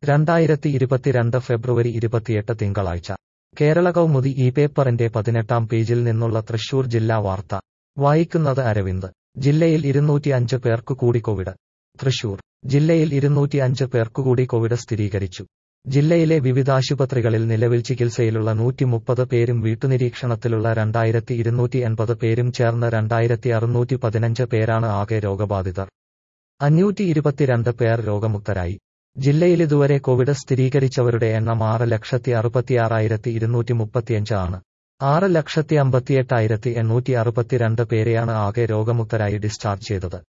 രണ്ടായിരത്തി ഇരുപത്തിരണ്ട് ഫെബ്രുവരി ഇരുപത്തിയെട്ട് തിങ്കളാഴ്ച കേരള കൗമുദി ഈ പേപ്പറിന്റെ പതിനെട്ടാം പേജിൽ നിന്നുള്ള തൃശൂർ ജില്ലാ വാർത്ത വായിക്കുന്നത് അരവിന്ദ് ജില്ലയിൽ ഇരുന്നൂറ്റി അഞ്ച് പേർക്കു കൂടി കോവിഡ് തൃശൂർ ജില്ലയിൽ ഇരുന്നൂറ്റി അഞ്ച് പേർക്കു കൂടി കോവിഡ് സ്ഥിരീകരിച്ചു ജില്ലയിലെ വിവിധ ആശുപത്രികളിൽ നിലവിൽ ചികിത്സയിലുള്ള നൂറ്റി മുപ്പത് പേരും വീട്ടുനിരീക്ഷണത്തിലുള്ള രണ്ടായിരത്തി ഇരുന്നൂറ്റി എൺപത് പേരും ചേർന്ന് രണ്ടായിരത്തി അറുന്നൂറ്റി പതിനഞ്ച് പേരാണ് ആകെ രോഗബാധിതർ അഞ്ഞൂറ്റി ഇരുപത്തിരണ്ട് പേർ രോഗമുക്തരായി ജില്ലയിൽ ഇതുവരെ കോവിഡ് സ്ഥിരീകരിച്ചവരുടെ എണ്ണം ആറ് ലക്ഷത്തി അറുപത്തിയാറായിരത്തി ഇരുന്നൂറ്റി മുപ്പത്തിയഞ്ച് ആണ് ആറ് ലക്ഷത്തി അമ്പത്തിയെട്ടായിരത്തി എണ്ണൂറ്റി അറുപത്തിരണ്ട് പേരെയാണ് ആകെ രോഗമുക്തരായി ഡിസ്ചാർജ് ചെയ്തത്